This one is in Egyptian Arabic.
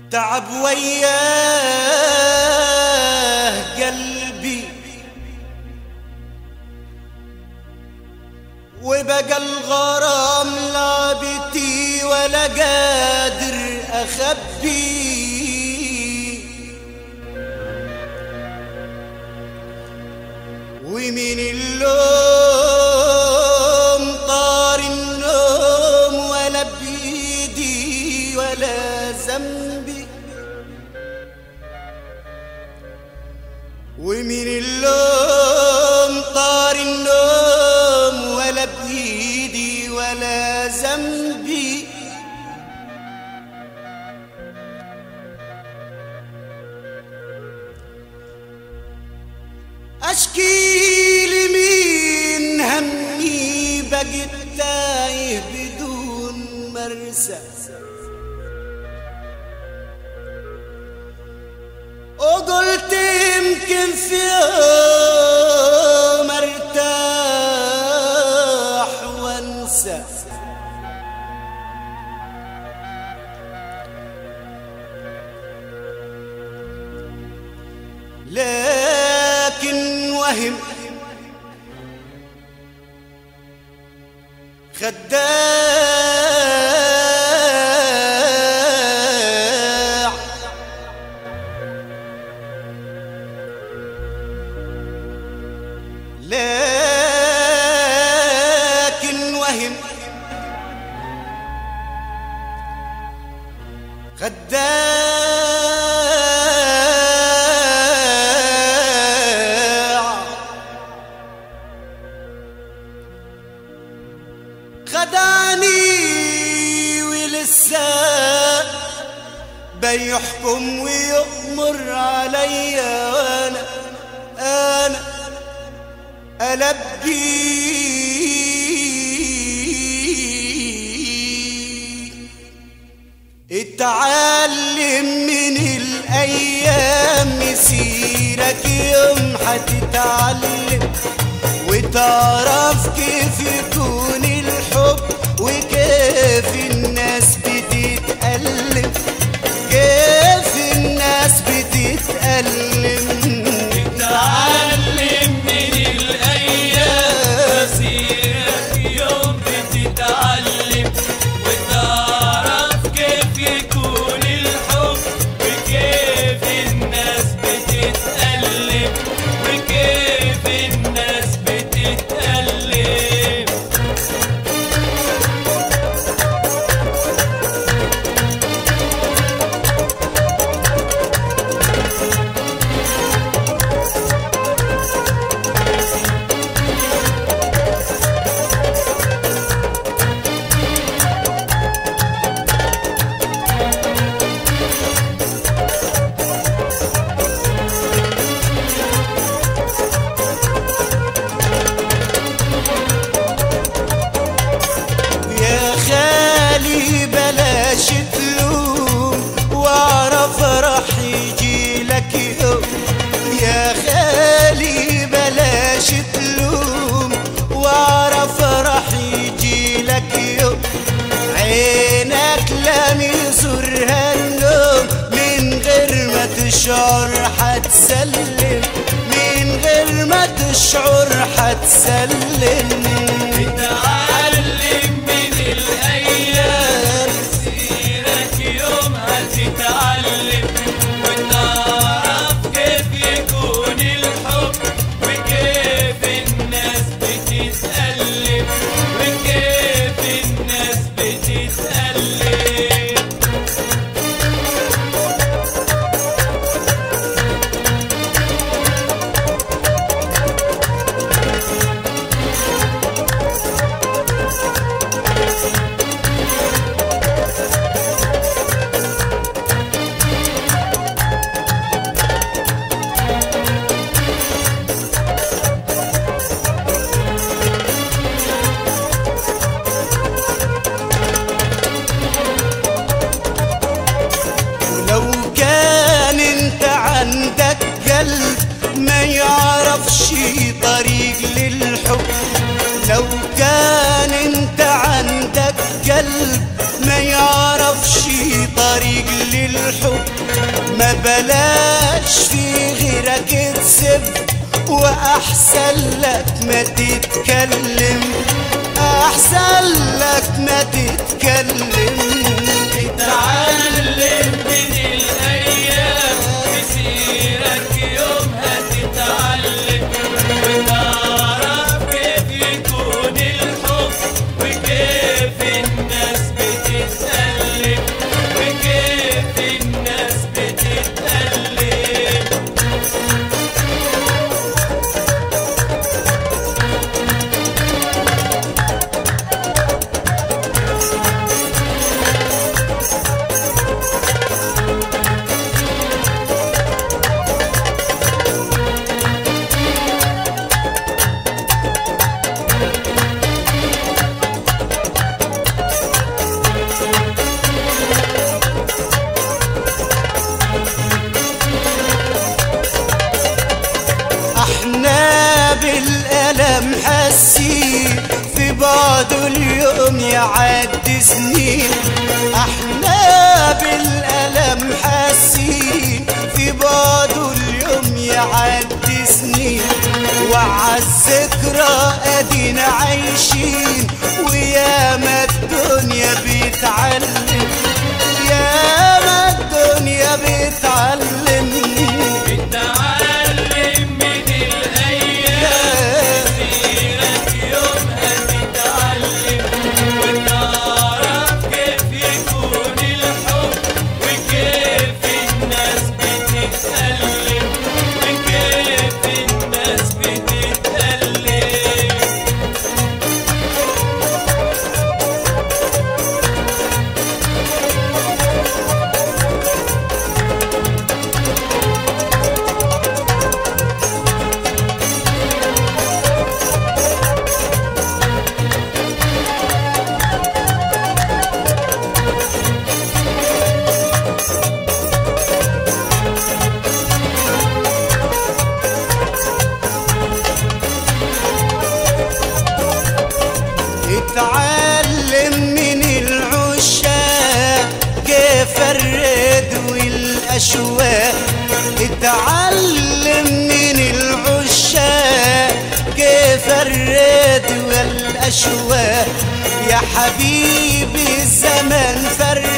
تعب وياه قلبي وبقى الغرام لعبتي ولا قادر اخبي ومن اللوم طار النوم ولا بيدي ولا ذنبي ومن اللوم طار النوم ولا بإيدي ولا ذنبي أشكي لمين همي بقيت تايه بدون مرسى وقلت يمكن في يوم ارتاح وانسى لكن وهم خداع لكن وهم خداع خدعني ولسه بيحكم ويؤمر عليا وانا انا ألبي اتعلم من الأيام مسيرك يوم حتتعلم وتعرف كيف يكون الحب وكيف الناس بتتألم كيف الناس بتتألم تعلم من الأيام مسيرك يوم بتتعلم وتعرف كيف يكون الحب وكيف الناس بتتألم وكيف الناس بتتألم يا خالي بلاش تلوم واعرف راح يجي لك يوم يا خالي بلاش تلوم واعرف راح يجي لك يوم عينك لم يزورها النوم من غير ما تشعر حتسلم من غير ما تشعر حتسلم تعلم من الأيام مسيرك يوم هتتعلم وتعرف كيف يكون الحب وكيف الناس بتتألم وكيف الناس بتتألم ولو كان انت عندك قلب ما يعرفش طريق للحب لو كان انت عندك قلب ما يعرفش طريق للحب ما بلاش في غيرك تسب واحسن لك ما تتكلم احسن لك ما تتكلم اتعلم من الايام مسيرك يومها تتعلم وتعرف كيف يكون الحب وكيف الناس بتتألم وكيف الناس بتتألم احنا بالألم حاسين في بعض اليوم يعدي سنين احنا بالألم حاسين في بعض اليوم يعدي سنين وعالذكرى ادينا عايشين وياما الدنيا بتعلم ياما الدنيا بتعلم اتعلم من الايام مسيرك يومها تتعلم وتعرف كيف يكون الحب وكيف الناس بتتألم وكيف الناس بتتألم اتعلم من العشاق كيف الرد والاشواق اتعلم من العشاق كيف الرد والاشواق يا حبيبي الزمن فرق